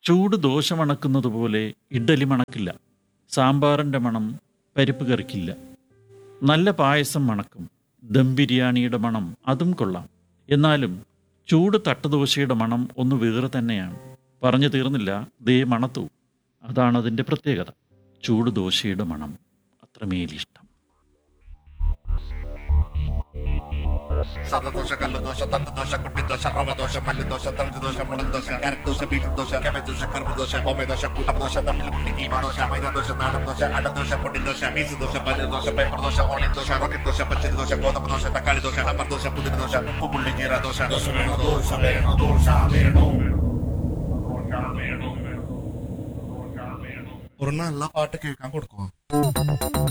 ചൂട് ദോശ മണക്കുന്നത് പോലെ ഇഡ്ഡലി മണക്കില്ല സാമ്പാറിൻ്റെ മണം പരിപ്പ് കറിക്കില്ല നല്ല പായസം മണക്കും ദം ബിരിയാണിയുടെ മണം അതും കൊള്ളാം എന്നാലും ചൂട് തട്ടുദോശയുടെ മണം ഒന്ന് വേറെ തന്നെയാണ് പറഞ്ഞു തീർന്നില്ല ദേ മണത്തു അതാണ് അതിൻ്റെ പ്രത്യേകത ചൂട് ദോശയുടെ മണം അത്രമേലിഷ്ടം സദദോശ കല്ലുദോശ തട്ടുദോശ കുട്ടിദോശ റവദോശ മല്ലുദോശ തവിടുദോശ മുളകുദോശ കരക്ദോശ ബീഫ് ദോശ കബേദോശ കറുദോശ ഹോമദോശ കൂട്ടദോശ തമ്മിൽ കുട്ടി കീമാദോശ മൈദദോശ നാടൻദോശ അടദോശ പൊടിദോശ മീസ് ദോശ പല്ലുദോശ പേപ്പർദോശ ഓണിയൻ ദോശ റോക്കറ്റ് ദോശ പച്ചരി ദോശ ഗോതമ്പ് ദോശ തക്കാളി ദോശ സാമ്പാർ ദോശ പുതിന ദോശ ഉപ്പുപുള്ളി ജീര ദോശ ദോശ വേണോ ദോശ വേണോ ദോശ വേണോ ഒരു നല്ല പാട്ട് കേൾക്കാൻ കൊടുക്കുമോ